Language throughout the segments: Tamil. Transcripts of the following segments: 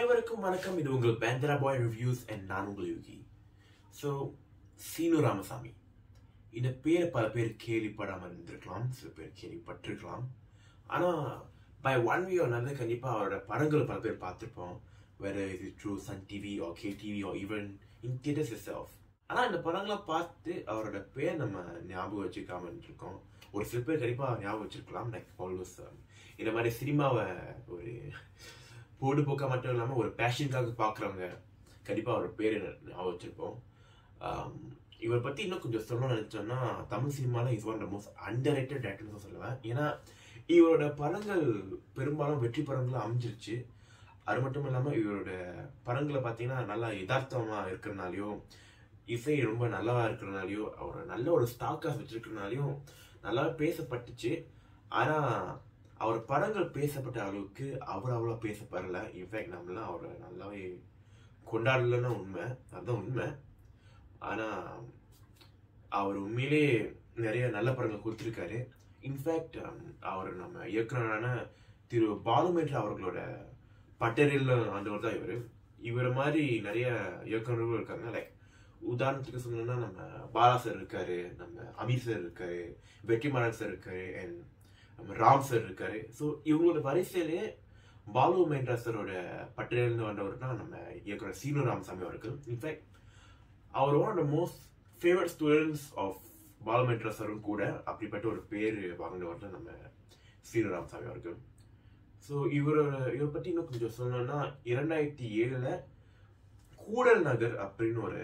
அனைவருக்கும் வணக்கம் இது உங்கள் பேந்தரா பாய் ரிவ்யூஸ் அண்ட் நான் உங்கள் யோகி ஸோ சீனு ராமசாமி இந்த பேரை பல பேர் கேள்விப்படாமல் இருந்திருக்கலாம் சில பேர் கேள்விப்பட்டிருக்கலாம் ஆனால் பை ஒன் வே நல்ல கண்டிப்பாக அவரோட படங்கள் பல பேர் பார்த்துருப்போம் வேற இது through Sun TV or K TV or even in theatres itself ஆனால் இந்த படங்களை பார்த்து அவரோட பேர் நம்ம ஞாபகம் வச்சுக்காம இருக்கோம் ஒரு சில பேர் கண்டிப்பாக ஞாபகம் வச்சிருக்கலாம் லைக் ஆல்வேஸ் இந்த மாதிரி சினிமாவை ஒரு பொழுதுபோக்கா மட்டும் இல்லாமல் ஒரு பேஷனுக்காக பார்க்குறவங்க கண்டிப்பாக அவர் பேர் ஞாபகம் வச்சிருப்போம் ஆம், இவரை பற்றி இன்னும் கொஞ்சம் சொல்லணும்னு நினச்சோன்னா தமிழ் சினிமாவில் is one the most underrated டேரக்டர்னு சொல்லுவேன் ஏன்னா இவரோட படங்கள் பெரும்பாலும் வெற்றி படங்களாக அமைஞ்சிருச்சு அது மட்டும் இல்லாமல் இவரோட படங்களை பார்த்தீங்கன்னா நல்லா யதார்த்தமாக இருக்கிறனாலையும் இசை ரொம்ப நல்லா இருக்கிறனாலையும் அவர் நல்ல ஒரு ஸ்டாக்காக வச்சிருக்கிறனாலையும் நல்லா பேசப்பட்டுச்சு ஆனால் அவர் படங்கள் பேசப்பட்ட அளவுக்கு அவர் அவ்வளோ பேசப்படல இன்ஃபேக்ட் நம்மளாம் அவரை நல்லாவே கொண்டாடலன்னா உண்மை அதுதான் உண்மை ஆனால் அவர் உண்மையிலே நிறைய நல்ல படங்கள் கொடுத்துருக்காரு இன்ஃபேக்ட் அவர் நம்ம இயக்குனரான திரு பாலுமேற்ற அவர்களோட பட்டறில் ஆண்டவர் தான் இவர் இவரை மாதிரி நிறைய இயக்குனர்கள் இருக்காங்க லைக் உதாரணத்துக்கு சொல்லணும்னா நம்ம பாலா சார் இருக்காரு நம்ம அமீர் சார் இருக்காரு வெற்றிமாறன் சார் இருக்காரு அண்ட் நம்ம ராம் சார் இருக்காரு ஸோ இவங்களோட வரிசையிலே பாலு மேண்ட்ரா சாரோட பட்டியலிருந்து வந்தவர் தான் நம்ம இயக்குனர் சீனு ராமசாமி அவர்கள் இன்ஃபேக்ட் அவர் one of the most favourite students of Balu Mahendra சாரும் கூட அப்படிப்பட்ட ஒரு பேர் வாங்கினவர் தான் நம்ம சீனு ராமசாமி அவர்கள் ஸோ இவரோட இவரை பற்றி இன்னும் கொஞ்சம் சொல்லணும்னா இரண்டாயிரத்தி ஏழில் கூடல் நகர் அப்படின்னு ஒரு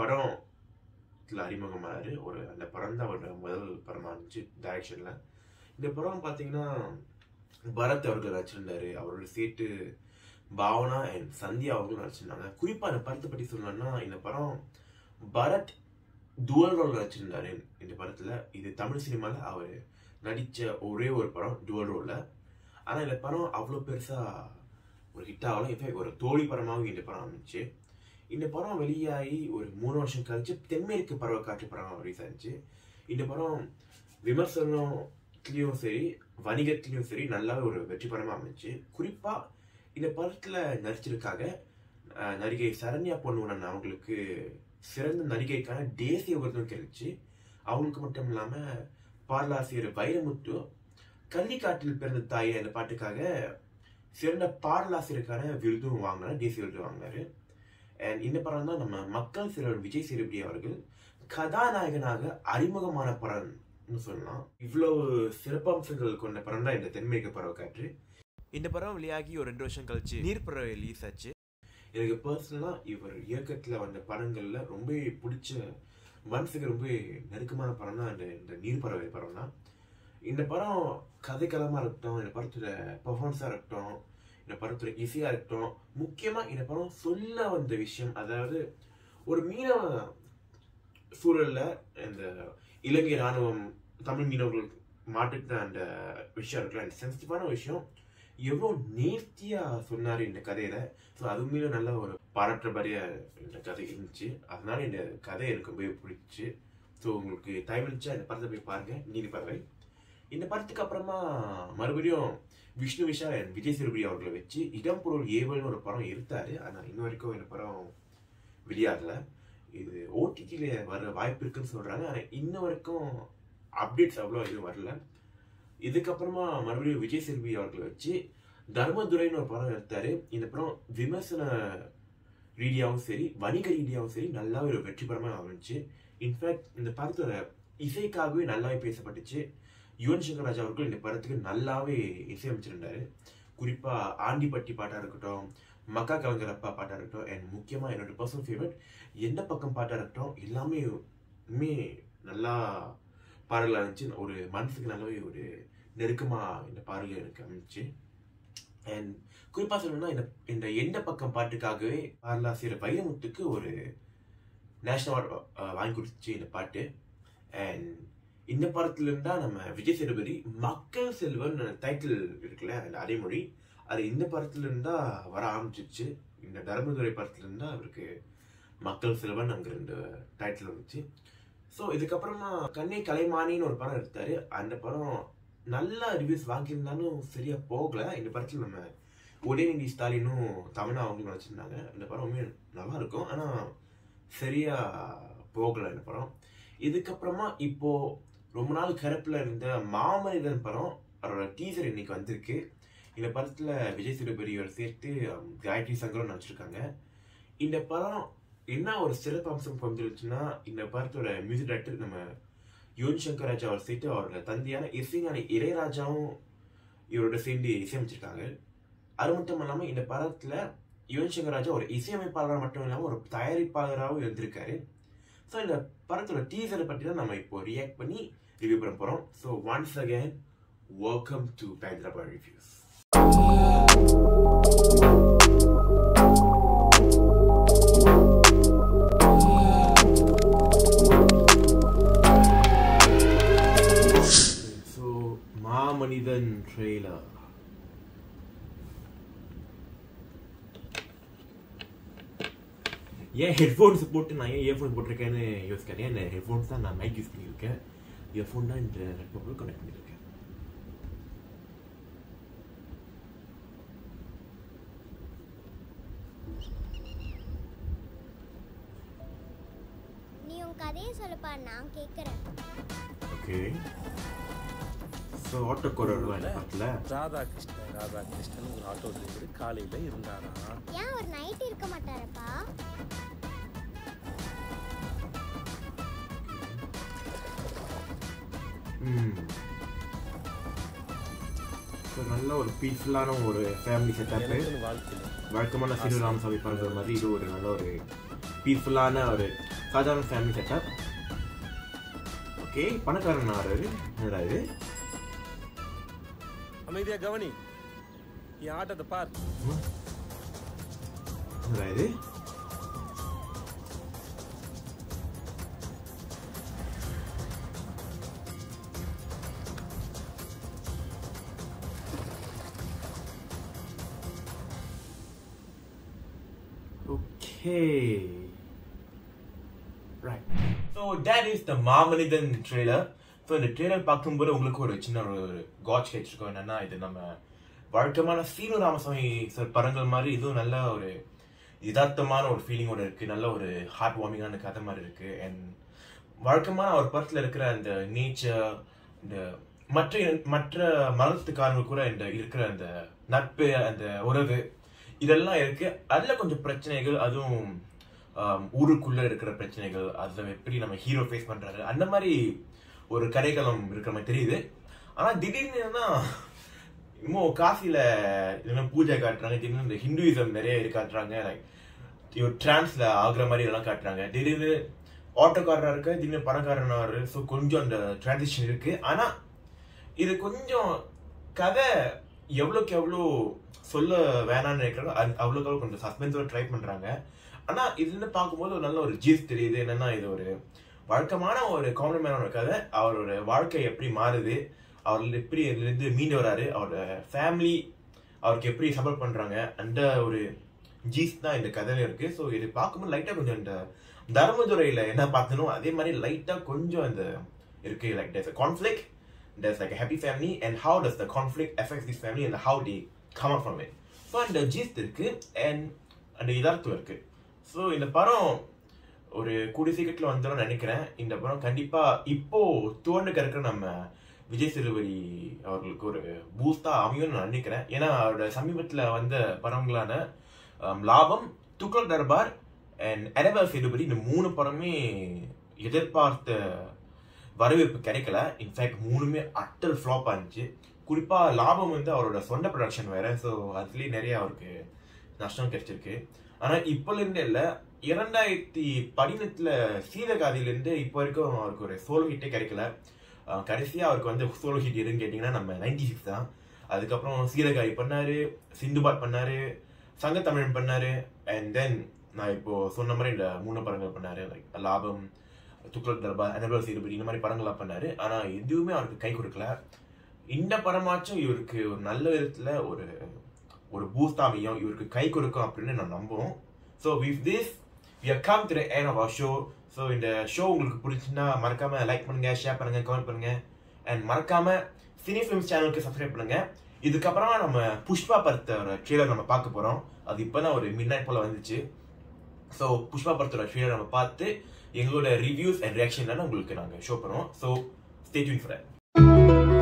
படத்துல அறிமுகமானாரு ஒரு அந்த படம் தான் அவரோட முதல் படமா இருந்துச்சு டைரக்ஷன்ல இந்த படம் பார்த்தீங்கன்னா பரத் அவர்கள் நடிச்சிருந்தாரு அவரோட சேர்த்து பாவனா அண்ட் சந்தியா அவர்களும் நடிச்சிருந்தாங்க குறிப்பா இந்த படத்தை பற்றி சொல்லணும்னா இந்த படம் பரத் dual ரோல் நடிச்சிருந்தாரு இந்த படத்துல இது தமிழ் சினிமால அவர் நடிச்ச ஒரே ஒரு படம் dual ரோல்ல ஆனா இந்த படம் அவ்வளோ பெருசா ஒரு ஹிட் ஆகல இன்ஃபேக்ட் ஒரு தோழி படமாகவும் இந்த படம் அமைச்சு இந்த படம் வெளியாகி ஒரு மூணு வருஷம் கழிச்சு தென்மேற்கு பறவை காற்று படம் ரிலீஸ் ஆச்சு இந்த படம் விமர்சனத்துலேயும் சரி வணிகத்திலையும் சரி நல்லா ஒரு வெற்றி படமா அமைச்சு குறிப்பா இந்த படத்துல நடிச்சிருக்காக அஹ், நடிகை சரண்யா பொன்னுவனன் அவங்களுக்கு சிறந்த நடிகைக்கான தேசிய விருதும் கிடைச்சு அவங்களுக்கு மட்டும் இல்லாம பாடலாசிரியர் வைரமுத்து கள்ளிக்காட்டில் பிறந்த தாய் அந்த பாட்டுக்காக சிறந்த பாடலாசிரியருக்கான விருதும் வாங்கினார் தேசிய விருது வாங்கினாரு அண்ட் இந்த படம் தான் நம்ம மக்கள் சிலர் விஜய் சேதுபதி அவர்கள் கதாநாயகனாக அறிமுகமான படம்னு சொல்லலாம் இவ்வளவு சிறப்பம்சங்கள் கொண்ட படம் தான் இந்த தென்மேற்கு பறவை காற்று இந்த படம் வெளியாகி ஒரு ரெண்டு வருஷம் கழிச்சு நீர்ப்பறவை ரிலீஸ் ஆச்சு எனக்கு பர்சனலா இவர் இயக்கத்துல வந்த படங்கள்ல ரொம்ப பிடிச்ச மனசுக்கு ரொம்ப நெருக்கமான படம் தான் இந்த இந்த நீர்ப்பறவை படம் தான் இந்த படம் கதைக்களமா இருக்கட்டும் இந்த படத்தோட பெர்ஃபார்மன்ஸா இருக்கட்டும் இந்த படத்தோட இசையா இருக்கட்டும் முக்கியமா இந்த படம் சொல்ல வந்த விஷயம் அதாவது ஒரு மீனவ சூழல்ல இந்த இலங்கை ராணுவம் தமிழ் மீனவர்கள் மாட்டுக்கிட்ட அந்த விஷயம் இருக்குல்ல அந்த சென்சிட்டிவான விஷயம் எவ்வளோ நேர்த்தியா சொன்னாரு இந்த கதையில ஸோ அது மீது நல்ல ஒரு பாராட்டுபடியா இந்த கதை இருந்துச்சு அதனால இந்த கதை எனக்கு ரொம்ப பிடிச்சு ஸோ உங்களுக்கு டைம் இருந்துச்சா இந்த படத்தை போய் பாருங்க நீதி பறவை இந்த படத்துக்கு அப்புறமா மறுபடியும் விஷ்ணு விஷால் and விஜய் சேதுபதி அவர்களை வச்சு இடம் பொருள் ஏவல்னு ஒரு படம் எடுத்தாரு ஆனா இன்ன வரைக்கும் இந்த படம் வெளியாகல இது ஓடிடியில வர வாய்ப்பு இருக்குன்னு சொல்றாங்க ஆனா இன்ன வரைக்கும் அப்டேட்ஸ் அவ்வளோ எதுவும் வரல இதுக்கப்புறமா மறுபடியும் விஜய் சேதுபதி அவர்களை வச்சு தர்மதுரைன்னு ஒரு படம் எடுத்தாரு இந்த படம் விமர்சன ரீதியாகவும் சரி வணிக ரீதியாகவும் சரி நல்லா ஒரு வெற்றி படமா அமைஞ்சு இன்ஃபேக்ட் இந்த படத்தோட இசைக்காகவே நல்லாவே பேசப்பட்டுச்சு யுவன் சங்கர் ராஜா அவர்கள் இந்த படத்துக்கு நல்லாவே இசையமைச்சிருந்தாரு குறிப்பா ஆண்டிப்பட்டி பாட்டா இருக்கட்டும் மக்கா கலங்கரப்பா பாட்டா இருக்கட்டும் அண்ட் முக்கியமா என்னோட பர்சனல் ஃபேவரட் எந்த பக்கம் பாட்டா இருக்கட்டும் எல்லாமே உண்மை நல்லா பாடலாக இருந்துச்சு ஒரு மனசுக்கு நல்லாவே ஒரு நெருக்கமா இந்த பாடல் எனக்கு அமைச்சு அண்ட் குறிப்பா சொல்லணும்னா இந்த இந்த எந்த பக்கம் பாட்டுக்காகவே பாடலாசிரியர் வைரமுத்துக்கு ஒரு நேஷனல் அவார்டு வாங்கி கொடுத்துச்சு இந்த பாட்டு அண்ட் இந்த படத்துல இருந்தா நம்ம விஜய் சேதுபதி மக்கள் செல்வன் டைட்டில் இருக்குல்ல அந்த அடைமொழி அது இந்த படத்துல இருந்தா வர ஆரம்பிச்சிச்சு இந்த தர்மதுரை படத்துல இருந்தா அவருக்கு மக்கள் செல்வன் அங்க ரெண்டு டைட்டில் வந்துச்சு ஸோ இதுக்கப்புறமா கண்ணை கலைமானின்னு ஒரு படம் எடுத்தாரு அந்த படம் நல்ல ரிவ்யூஸ் வாங்கியிருந்தாலும் சரியா போகல இந்த படத்துல நம்ம உதயநிதி ஸ்டாலினும் தமிழா அவங்களும் நடிச்சிருந்தாங்க இந்த படம் உண்மையாக நல்லா இருக்கும் ஆனால் சரியா போகலை இந்த படம் இதுக்கப்புறமா இப்போ ரொம்ப நாள் கருப்பில் இருந்த மாமனிதன் படம் அவரோட டீசர் இன்னைக்கு வந்திருக்கு இந்த படத்தில் விஜய் சேதுபதியோட சேர்த்து ஹம், காயத்ரி சங்கரும் நடிச்சிருக்காங்க இந்த படம் என்ன ஒரு சிறப்பு அம்சம் கொண்டிருச்சுன்னா இந்த படத்தோட மியூசிக் டைரக்டர் நம்ம யுவன் சங்கர் ராஜா அவர் சேர்த்து அவரோட தந்தையான இசைஞானி இளையராஜாவும் இவரோட சேர்ந்து இசையமைச்சிருக்காங்க அது மட்டும் இல்லாமல் இந்த படத்தில் யுவன் சங்கர் ராஜா ஒரு இசையமைப்பாளராக மட்டும் இல்லாமல் ஒரு தயாரிப்பாளராகவும் இருந்திருக்காரு ஸோ இந்த படத்தோட டீசரை பற்றி தான் நம்ம இப்போ ரியாக்ட் பண்ணி ரிவ்யூ பண்ண போகிறோம் so once again welcome to Hyderabad reviews so Maamanithan trailer ஏன் ஹெட்ஃபோன்ஸ் போட்டு நான் ஏன் இயர்ஃபோன் போட்டிருக்கேன்னு யோசிக்கிறேன் ஏன் ஹெட்ஃபோன்ஸ் தான் நான் மைக் யூஸ் பண்ணியிருக்கேன் இயர்ஃபோன் தான் இந்த லேப்டாப்பில் கனெக்ட் பண்ணியிருக்கேன் நீ உன் கதையை சொல்லுப்பா நான் கேட்குறேன் ஓகே ஸோ ஆட்டோ கோரர் இந்த படத்தில் ராதாகிருஷ்ணன் ராதாகிருஷ்ணன் ஒரு ஆட்டோ டிரைவர் காலையில இருந்தாரா ஏன் ஒரு நைட் இருக்க மாட்டாரப்பா ம் ஸோ நல்ல ஒரு பீஸ்ஃபுல்லான ஒரு ஃபேமிலி செட்டப்பு எனக்குன்னு வாழ்க்கையில வழக்கமான சீனராமசாமி படங்கள் மாதிரி இது ஒரு நல்ல ஒரு பீஸ்ஃபுல்லான ஒரு சாதாரண ஃபேமிலி செட்டப் ஓகே பணக்காரன் ஆறாரு என்னடா இது அமைதியா கவனி என் ஆட்டத்தை பார் என்னடா இது okay right so that is the Maamanithan trailer so இந்த ட்ரெய்லர் பார்க்கும்போது உங்களுக்கு ஒரு சின்ன ஒரு காட்ச் கிடைச்சிருக்கோம் என்னன்னா இது நம்ம வழக்கமான சீனு ராமசாமி சார் படங்கள் மாதிரி இதுவும் நல்ல ஒரு யதார்த்தமான ஒரு ஃபீலிங்கோட இருக்கு நல்ல ஒரு ஹார்ட் வார்மிங்கான கதை மாதிரி இருக்கு அண்ட் வழக்கமான அவர் படத்தில் இருக்கிற அந்த நேச்சர் இந்த மற்ற மற்ற மதத்துக்காரங்க கூட இந்த இருக்கிற அந்த நட்பு அந்த உறவு இதெல்லாம் இருக்கு அதுல கொஞ்சம் பிரச்சனைகள் அதுவும் ஆம், ஊருக்குள்ள இருக்கிற பிரச்சனைகள் அதை எப்படி நம்ம ஹீரோ ஃபேஸ் பண்றாரு அந்த மாதிரி ஒரு கதைக்களம் இருக்கிற மாதிரி தெரியுது ஆனா திடீர்னு தான் இன்னும் காசில இன்னும் பூஜை காட்டுறாங்க திடீர்னு இந்த ஹிந்துயிசம் நிறைய இது காட்டுறாங்க லைக் இவர் டிரான்ஸ்ல ஆகுற மாதிரி எல்லாம் காட்டுறாங்க திடீர்னு ஆட்டோக்காரரா இருக்க திடீர்னு பணக்காரனா ஸோ கொஞ்சம் அந்த டிரான்சிஷன் இருக்கு ஆனா இது கொஞ்சம் கதை எவ்வளோக்கு எவ்வளோ சொல்ல வேணாம்னு நினைக்கிறாங்க அது- அவ்வளோக்கு அவ்வளோ கொஞ்சம் சஸ்பென்ஸோட ட்ரை பண்றாங்க ஆனா இதுல பார்க்கும்போது ஒரு நல்ல ஒரு ஜீஸ் தெரியுது என்னன்னா இது ஒரு வழக்கமான ஒரு காமெடி மேனோட கதை அவரோட வாழ்க்கை எப்படி மாறுது அவர் எப்படி இதுலேருந்து மீண்டு வராரு அவரோட ஃபேமிலி அவருக்கு எப்படி சப்போர்ட் பண்றாங்க அந்த ஒரு ஜீஸ் தான் இந்த கதையில இருக்கு ஸோ இது பார்க்கும்போது லைட்டா கொஞ்சம் இந்த தர்மதுரையில என்ன பார்த்தனோ அதே மாதிரி லைட்டா கொஞ்சம் இந்த இருக்கு like there's a conflict there's like a happy family and how does the conflict affect this family and how they come out from it so அந்த ஜீஸ்ட் இருக்கு அண்ட் அந்த யதார்த்தம் இருக்கு ஸோ இந்த படம் ஒரு கூடிய சீக்கிரத்தில் வந்துடும் நினைக்கிறேன் இந்த படம் கண்டிப்பா இப்போ துவண்டு கிடக்கிற நம்ம விஜய் சேதுபதி அவர்களுக்கு ஒரு பூஸ்டா அமையும்னு நான் நினைக்கிறேன் ஏன்னா அவரோட சமீபத்தில் வந்த படங்களான ஆம், லாபம் துக்ளக் தர்பார் அண்ட் அனபல் சேதுபதி இந்த மூணு படமே எதிர்பார்த்த வரவேற்பு கிடைக்கல இன்ஃபேக்ட் மூணுமே அட்டல் ஃப்ளாப் ஆனிச்சு குறிப்பா லாபம் வந்து அவரோட சொந்த ப்ரொடக்ஷன் வேற ஸோ அதுலயே நிறைய அவருக்கு நஷ்டம் கிடைச்சிருக்கு ஆனா இப்போல இருந்து இல்ல இரண்டாயிரத்தி பதினெட்டுல சீதகாதியில இருந்து இப்போ வரைக்கும் அவருக்கு ஒரு சோலோ ஹிட்டே கிடைக்கல அஹ் கடைசியா அவருக்கு வந்து சோலோ ஹிட் எதுன்னு கேட்டீங்கன்னா நம்ம நைன்டி சிக்ஸ் தான் அதுக்கப்புறம் சீதகாதி பண்ணாரு சிந்துபாத் பண்ணாரு சங்கத்தமிழன் பண்ணாரு அண்ட் தென் நான் இப்போ சொன்ன மாதிரி இந்த மூணு படங்கள் பண்ணாரு லைக் லாபம் துக்ளக் தர்பா அனபல் சேதுபதி இந்த மாதிரி படங்கள்லாம் பண்ணாரு ஆனா எதுவுமே அவருக்கு கை கொடுக்கல இந்த படமாச்சும் இவருக்கு ஒரு நல்ல விதத்துல ஒரு ஒரு பூஸ்ட் அமையும் இவருக்கு கை கொடுக்கும் அப்படின்னு நான் நம்புவோம் so with this we have come to the end of our show so இந்த ஷோ உங்களுக்கு பிடிச்சுன்னா மறக்காம லைக் பண்ணுங்க ஷேர் பண்ணுங்க கமெண்ட் பண்ணுங்க அண்ட் மறக்காம சினி ஃபிலிம்ஸ் சேனலுக்கு சப்ஸ்கிரைப் பண்ணுங்க இதுக்கப்புறமா நம்ம புஷ்பா படத்தோட ட்ரெய்லர் நம்ம பார்க்க போறோம் அது இப்பதான் ஒரு மிட் நைட் போல வந்துச்சு ஸோ புஷ்பா படத்தோட ட்ரெய்லர் நம்ம பார்த்து எங்களோட ரிவ்யூஸ் அண்ட் ரியாக்ஷன்லாம் உங்களுக்கு நாங்கள் ஷோ பண்ணுவோம் ஸோ ஸ்டே டியூன் ஃபார்